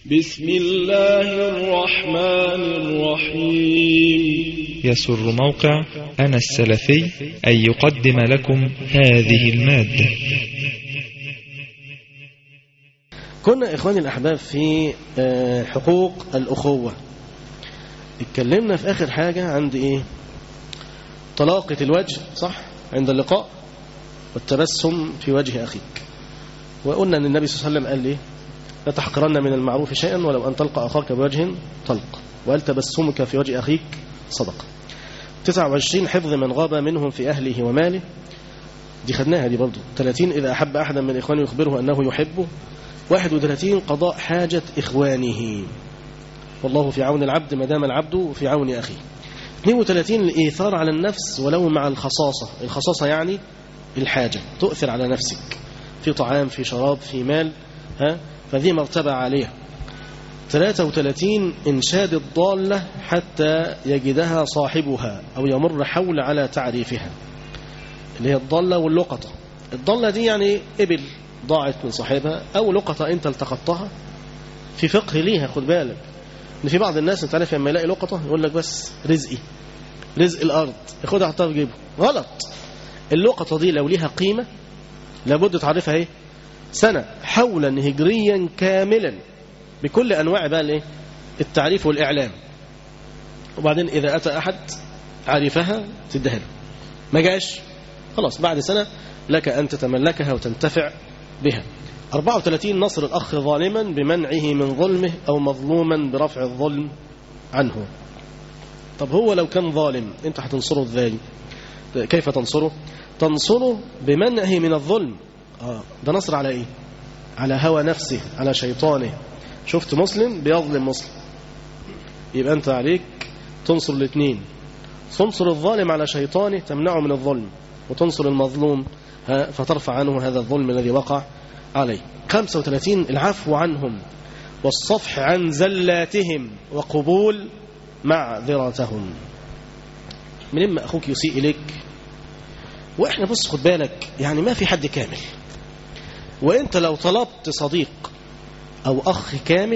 بسم الله الرحمن الرحيم يسر موقع أنا السلفي أن يقدم لكم هذه المادة كنا إخواني الأحباب في آه، حقوق الأخوة اتكلمنا في آخر حاجة عند إيه طلاقة الوجه صح عند اللقاء والتبسم في وجه أخيك وقلنا أن النبي صلى الله عليه وسلم قال إيه لا تحقرن من المعروف شيئا ولو أن تلقى أخاك بوجه طلق وقال تبسمك في وجه أخيك صدقة 29 حفظ من غاب منهم في أهله وماله دي خدناها دي برضو 30 إذا أحب أحدا من إخوانه يخبره أنه يحبه 31 قضاء حاجة إخوانه والله في عون العبد ما دام العبد في عون أخيه 32 الإيثار على النفس ولو مع الخصاصة الخصاصة يعني الحاجة تؤثر على نفسك في طعام في شراب في مال ها فذي مرتبة عالية 33 إنشاد الضالة حتى يجدها صاحبها أو يمر حول على تعريفها اللي هي الضالة واللقطة الضالة دي يعني إبل ضاعت من صاحبها أو لقطة أنت التقطتها في فقه ليها خد بالك إن في بعض الناس أنت عارف لما يلاقي لقطة يقول لك بس رزقي رزق الأرض ياخدها حطها في جيبه غلط اللقطة دي لو ليها قيمة لابد تعرفها ايه سنة حولا هجريا كاملا بكل أنواع بقى الايه التعريف والإعلام وبعدين إذا أتى أحد عرفها تديها له ما جاش خلاص بعد سنة لك أن تتملكها وتنتفع بها 34 نصر الأخ ظالما بمنعه من ظلمه أو مظلوما برفع الظلم عنه طب هو لو كان ظالم انت هتنصره ازاي كيف تنصره تنصره بمنعه من الظلم آه ده نصر على ايه على هوى نفسه على شيطانه شفت مسلم بيظلم مسلم يبقى انت عليك تنصر الاثنين تنصر الظالم على شيطانه تمنعه من الظلم وتنصر المظلوم ها فترفع عنه هذا الظلم الذي وقع عليه 35 العفو عنهم والصفح عن زلاتهم وقبول معذرتهم من إما أخوك يسيء إليك وإحنا بص خد بالك يعني ما في حد كامل وإنت لو طلبت صديق أو أخ كامل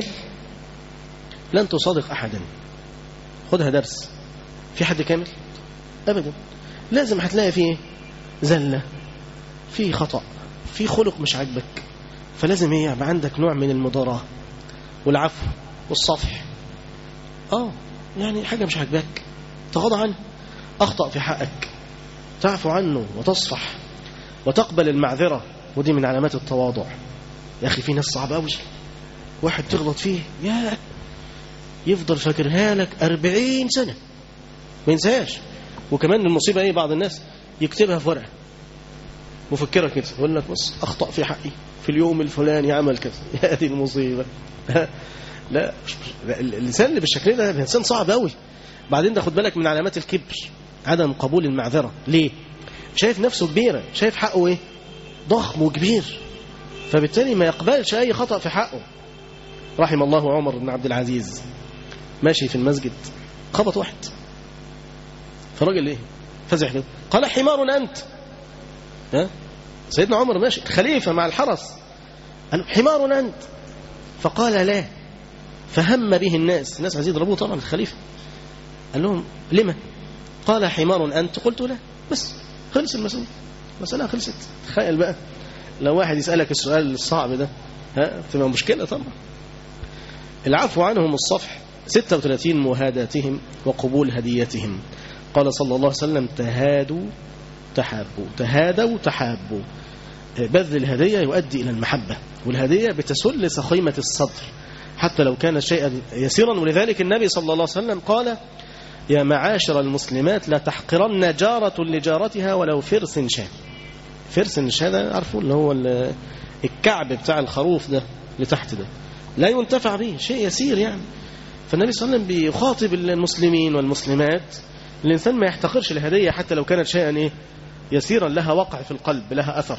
لن تصادق أحدا خدها درس في حد كامل أبدا لازم هتلاقي فيه زلة في خطأ في خلق مش عاجبك فلازم ايه يبقى عندك نوع من المضاراة والعفو والصفح اه يعني حاجة مش عاجباك تغاضى عنه أخطأ في حقك تعفو عنه وتصفح وتقبل المعذرة ودي من علامات التواضع يا أخي في ناس صعبة أوي واحد تغلط فيه يا يفضل فاكرها لك أربعين سنة ما ينساهاش وكمان المصيبة ايه بعض الناس يكتبها في ورقة مفكرة كده يقول لك بص أخطأ في حقي في اليوم الفلاني عمل كذا يا دي المصيبة لا اللسان اللي بالشكل ده انسان صعب قوي بعدين ده خد بالك من علامات الكبر عدم قبول المعذره ليه شايف نفسه كبيره شايف حقه ايه ضخم وكبير فبالتالي ما يقبلش اي خطا في حقه رحم الله عمر بن عبد العزيز ماشي في المسجد خبط واحد فالراجل ايه فزع كده قال حمار انت ها سيدنا عمر ماشي خليفه مع الحرس قال له حمار انت فقال لا فهم به الناس الناس عايزين يضربوه طبعا الخليفة قال لهم لما قال حمار أنت قلت لا بس خلص المسألة المسألة خلصت تخيل بقى لو واحد يسألك السؤال الصعب ده ها تبقى مشكلة طبعا العفو عنهم الصفح 36 مهاداتهم وقبول هديتهم قال صلى الله عليه وسلم تهادوا تحابوا تهادوا تحابوا بذل الهدية يؤدي إلى المحبة والهدية بتسل سخيمة الصدر حتى لو كان شيئا يسيرا ولذلك النبي صلى الله عليه وسلم قال يا معاشر المسلمات لا تحقرن جارة لجارتها ولو فرس شاه فرس الشاه ده عارفه اللي هو الكعب بتاع الخروف ده اللي تحت ده لا ينتفع به شيء يسير يعني فالنبي صلى الله عليه وسلم بيخاطب المسلمين والمسلمات الإنسان ما يحتقرش الهدية حتى لو كانت شيئا إيه يسيرا لها وقع في القلب لها أثر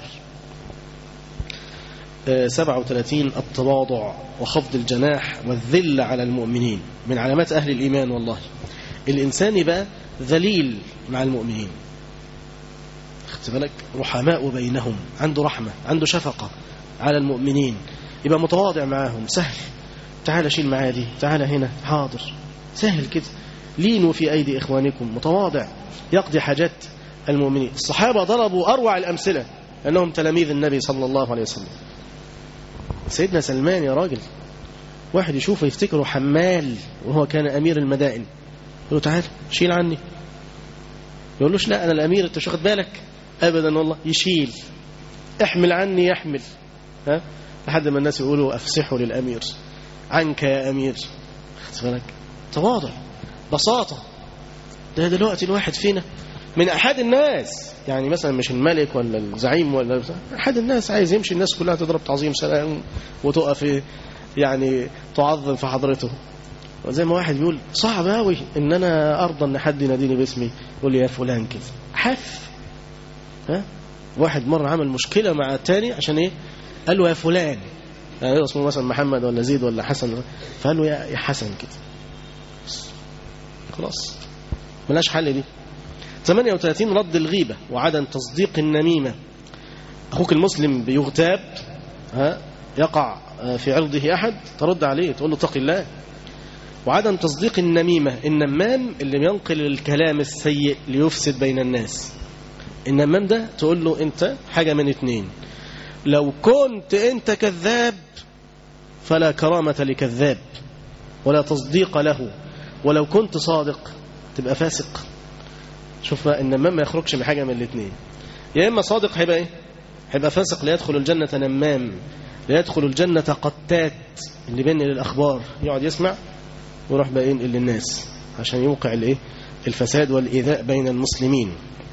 37 التواضع وخفض الجناح والذل على المؤمنين من علامات أهل الإيمان والله الإنسان يبقى ذليل مع المؤمنين خدت بالك رحماء بينهم عنده رحمة عنده شفقة على المؤمنين يبقى متواضع معاهم سهل تعالى شيل معايا دي تعالى هنا حاضر سهل كده لينوا في أيدي إخوانكم متواضع يقضي حاجات المؤمنين الصحابة ضربوا أروع الأمثلة أنهم تلاميذ النبي صلى الله عليه وسلم سيدنا سلمان يا راجل واحد يشوفه يفتكره حمال وهو كان أمير المدائن يقول له تعال شيل عني يقولوش لا أنا الأمير أنت مش واخد بالك أبدا والله يشيل احمل عني يحمل ها لحد ما الناس يقولوا أفسحوا للأمير عنك يا أمير خدت بالك تواضع بساطة ده دلوقتي الواحد فينا من أحد الناس يعني مثلا مش الملك ولا الزعيم ولا أحد الناس عايز يمشي الناس كلها تضرب تعظيم سلام وتقف يعني تعظم في حضرته وزي ما واحد بيقول صعب قوي ان انا ارضى ان حد يناديني باسمي يقول لي يا فلان كده حف ها واحد مره عمل مشكله مع التاني عشان ايه قال له يا فلان يعني اسمه مثلا محمد ولا زيد ولا حسن فقال له يا حسن كده خلاص ملاش حل دي 38 رد الغيبة وعدم تصديق النميمة أخوك المسلم بيغتاب ها يقع في عرضه أحد ترد عليه تقول له اتق الله وعدم تصديق النميمة النمام اللي ينقل الكلام السيء ليفسد بين الناس النمام ده تقول له انت حاجة من اتنين لو كنت انت كذاب فلا كرامة لكذاب ولا تصديق له ولو كنت صادق تبقى فاسق شوف بقى النمام ما يخرجش من حاجة من الاثنين يا إما صادق هيبقى إيه هيبقى فاسق ليدخل الجنة نمام ليدخل الجنة قتات اللي بين الأخبار يقعد يسمع ويروح بقى ينقل للناس عشان يوقع الايه الفساد والإيذاء بين المسلمين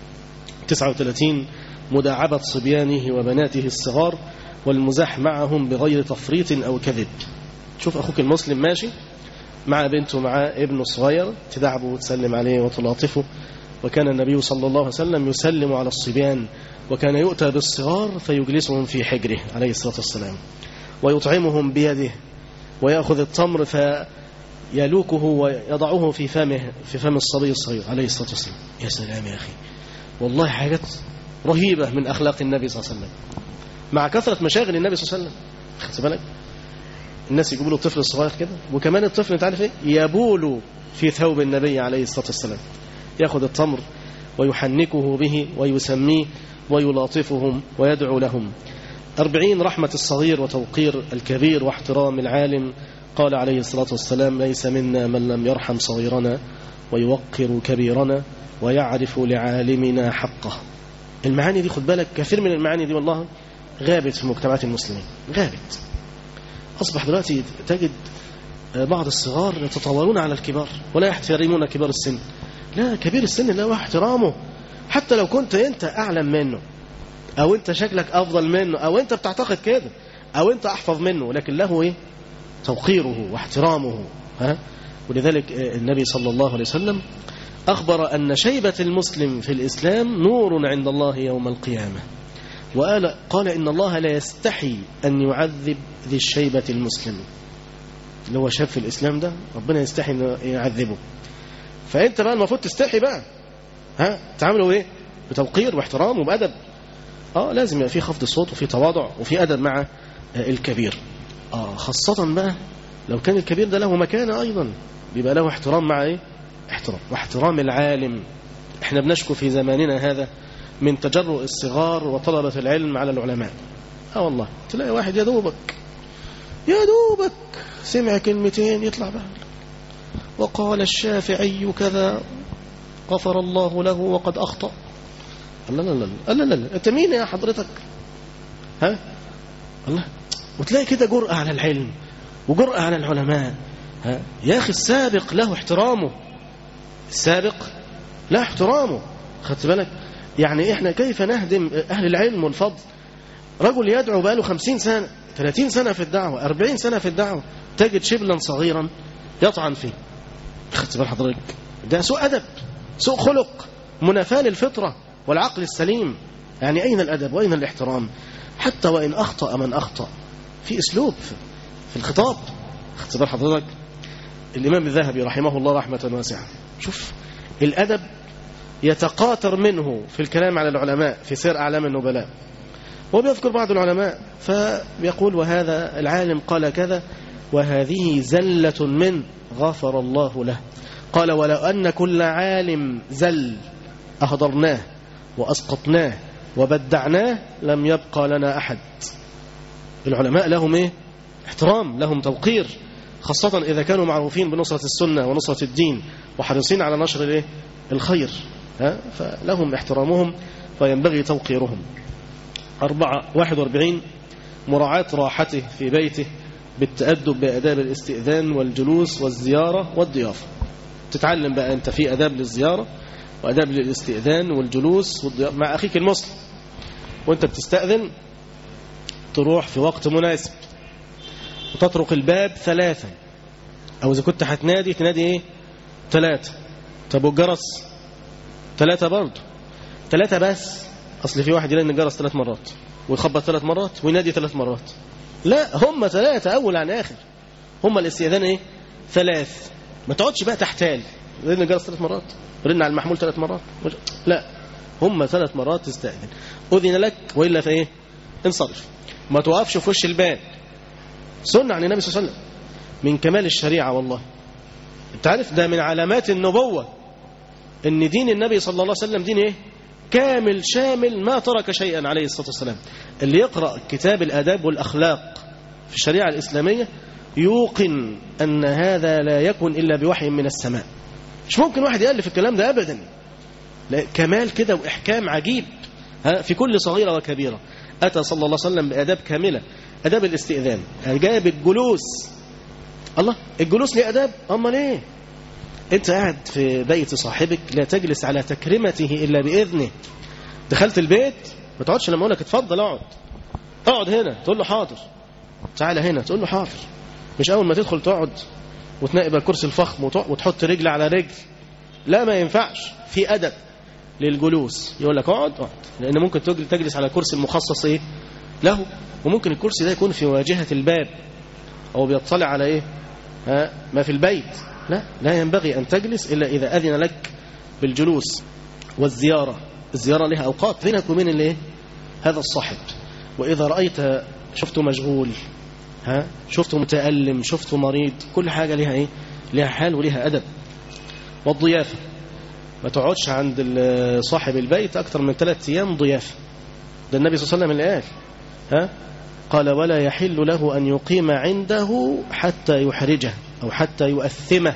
39 مداعبة صبيانه وبناته الصغار والمزاح معهم بغير تفريط أو كذب شوف أخوك المسلم ماشي مع بنته مع ابنه الصغير تدعبه وتسلم عليه وتلاطفه وكان النبي صلى الله عليه وسلم يسلم على الصبيان وكان يؤتى بالصغار فيجلسهم في حجره عليه الصلاة والسلام ويطعمهم بيده ويأخذ التمر فيلوكه ويضعه في فمه في فم الصبي الصغير عليه الصلاة والسلام يا سلام يا أخي والله حاجات رهيبة من أخلاق النبي صلى الله عليه وسلم مع كثرة مشاغل النبي صلى الله عليه وسلم خدت بالك الناس يجيبوا له الطفل الصغير كده وكمان الطفل انت عارف ايه يبول في ثوب النبي عليه الصلاة والسلام ياخذ التمر ويحنكه به ويسميه ويلاطفهم ويدعو لهم أربعين رحمة الصغير وتوقير الكبير واحترام العالم قال عليه الصلاة والسلام ليس منا من لم يرحم صغيرنا ويوقر كبيرنا ويعرف لعالمنا حقه المعاني دي خد بالك كثير من المعاني دي والله غابت في مجتمعات المسلمين غابت أصبح دلوقتي تجد بعض الصغار يتطاولون على الكبار ولا يحترمون كبار السن لا كبير السن له احترامه حتى لو كنت انت اعلم منه او انت شكلك افضل منه او انت بتعتقد كده او انت احفظ منه لكن له ايه توقيره واحترامه ها ولذلك النبي صلى الله عليه وسلم اخبر ان شيبة المسلم في الاسلام نور عند الله يوم القيامة وقال قال ان الله لا يستحي ان يعذب ذي الشيبة المسلم اللي هو شاب في الاسلام ده ربنا يستحي انه يعذبه فانت بقى المفروض تستحي بقى ها تعاملوا ايه بتوقير واحترام وبادب اه لازم يبقى في خفض صوت وفي تواضع وفي ادب مع الكبير اه خاصة بقى لو كان الكبير ده له مكانة ايضا بيبقى له احترام مع ايه احترام واحترام العالم احنا بنشكو في زماننا هذا من تجرؤ الصغار وطلبة العلم على العلماء اه والله تلاقي واحد يا دوبك يا دوبك سمع كلمتين يطلع بقى وقال الشافعي كذا غفر الله له وقد أخطأ لا لا لا لا لا لا أنت مين يا حضرتك ها الله وتلاقي كده جرأة على العلم وجرأة على العلماء ها يا أخي السابق له احترامه السابق له احترامه خدت بالك يعني احنا كيف نهدم أهل العلم والفضل رجل يدعو بقاله خمسين سنة ثلاثين سنة في الدعوة أربعين سنة في الدعوة تجد شبلا صغيرا يطعن فيه خدت بال حضرتك ده سوء أدب سوء خلق منافاة للفطرة والعقل السليم يعني أين الأدب وأين الاحترام حتى وإن أخطأ من أخطأ في أسلوب في الخطاب خدت بال حضرتك الإمام الذهبي رحمه الله رحمة واسعة شوف الأدب يتقاطر منه في الكلام على العلماء في سير أعلام النبلاء هو بيذكر بعض العلماء فبيقول وهذا العالم قال كذا وهذه زلة من غفر الله له قال ولو أن كل عالم زل أهضرناه وأسقطناه وبدعناه لم يبقى لنا أحد العلماء لهم إيه؟ احترام لهم توقير خاصة إذا كانوا معروفين بنصرة السنة ونصرة الدين وحريصين على نشر الإيه؟ الخير ها؟ فلهم احترامهم فينبغي توقيرهم أربعة واحد واربعين مراعاة راحته في بيته بالتأدب بأداب الاستئذان والجلوس والزيارة والضيافة تتعلم بقى أنت في أداب للزيارة وأداب للاستئذان والجلوس والضيافة مع أخيك المسلم وأنت بتستأذن تروح في وقت مناسب وتطرق الباب ثلاثة أو إذا كنت هتنادي تنادي إيه ثلاثة طب والجرس ثلاثة برضه ثلاثة بس أصل في واحد يلاقي الجرس ثلاث مرات ويخبط ثلاث مرات وينادي ثلاث مرات لا هم ثلاثة أول عن آخر هم الاستئذان إيه ثلاث ما تقعدش بقى تحتال رن الجرس ثلاث مرات رن على المحمول ثلاث مرات لا هم ثلاث مرات تستأذن أذن لك وإلا فإيه انصرف ما توقفش في وش الباب سنة عن النبي صلى الله عليه وسلم من كمال الشريعة والله انت عارف ده من علامات النبوة ان دين النبي صلى الله عليه وسلم دين ايه كامل شامل ما ترك شيئا عليه الصلاة والسلام اللي يقرأ كتاب الآداب والأخلاق في الشريعة الإسلامية يوقن أن هذا لا يكون إلا بوحي من السماء مش ممكن واحد يألف الكلام ده أبدا لا كمال كده وإحكام عجيب ها في كل صغيرة وكبيرة أتى صلى الله عليه وسلم بآداب كاملة آداب الاستئذان جاب الجلوس الله الجلوس ليه آداب أما ليه أنت قاعد في بيت صاحبك لا تجلس على تكرمته إلا بإذنه دخلت البيت ما تقعدش لما أقول لك اتفضل اقعد اقعد هنا تقول له حاضر تعالى هنا تقول له حاضر مش أول ما تدخل تقعد وتنقب الكرسي الفخم وتحط رجل على رجل لا ما ينفعش في أدب للجلوس يقول لك اقعد اقعد لأن ممكن تجلس على كرسي مخصص إيه له وممكن الكرسي ده يكون في واجهة الباب أو بيطلع على إيه ها ما في البيت لا لا ينبغي أن تجلس إلا إذا أذن لك بالجلوس والزيارة الزيارة لها أوقات بينك وبين الايه هذا الصاحب وإذا رأيت شفته مشغول ها شفته متألم شفته مريض كل حاجة لها إيه لها حال ولها أدب والضيافة ما تقعدش عند صاحب البيت أكثر من ثلاثة أيام ضيافة ده النبي صلى الله عليه وسلم اللي قال ها قال ولا يحل له أن يقيم عنده حتى يحرجه أو حتى يؤثمه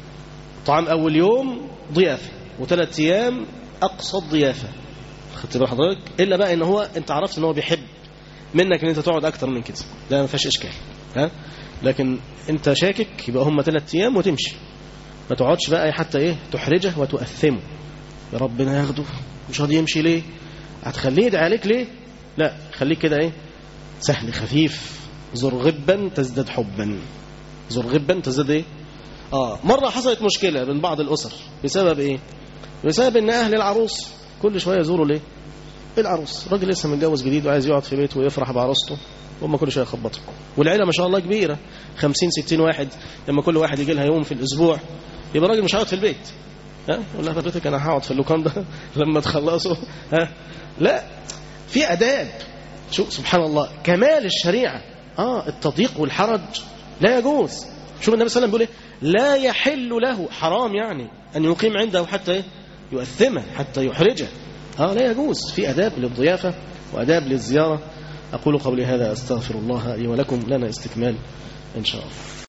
طعام أول يوم ضيافة وثلاث أيام أقصى الضيافة خدت بال حضرتك إلا بقى إن هو أنت عرفت إن هو بيحب منك إن أنت تقعد أكتر من كده ده ما فيهاش إشكال ها لكن أنت شاكك يبقى هم ثلاث أيام وتمشي ما تقعدش بقى حتى إيه تحرجه وتؤثمه يا ربنا ياخده مش راضي يمشي ليه هتخليه يدعي عليك ليه لا خليك كده إيه سهل خفيف زر غبا تزداد حبا زر غبا تزداد ايه اه مره حصلت مشكله بين بعض الاسر بسبب ايه بسبب ان اهل العروس كل شويه يزوروا ليه العروس راجل لسه متجوز جديد وعايز يقعد في بيته ويفرح بعروسته وهم كل شويه يخبطوا والعيله ما شاء الله كبيره 50 60 واحد لما كل واحد يجي لها يوم في الاسبوع يبقى الراجل مش هيقعد في البيت ها يقول لها حضرتك انا هقعد في اللوكان ده لما تخلصوا ها لا في اداب شو سبحان الله كمال الشريعة آه التضييق والحرج لا يجوز شوف النبي صلى الله عليه وسلم بيقول ايه لا يحل له حرام يعني أن يقيم عنده حتى إيه؟ يؤثمه حتى يحرجه آه لا يجوز في أداب للضيافة وأداب للزيارة أقول قولي هذا أستغفر الله لي ولكم لنا استكمال إن شاء الله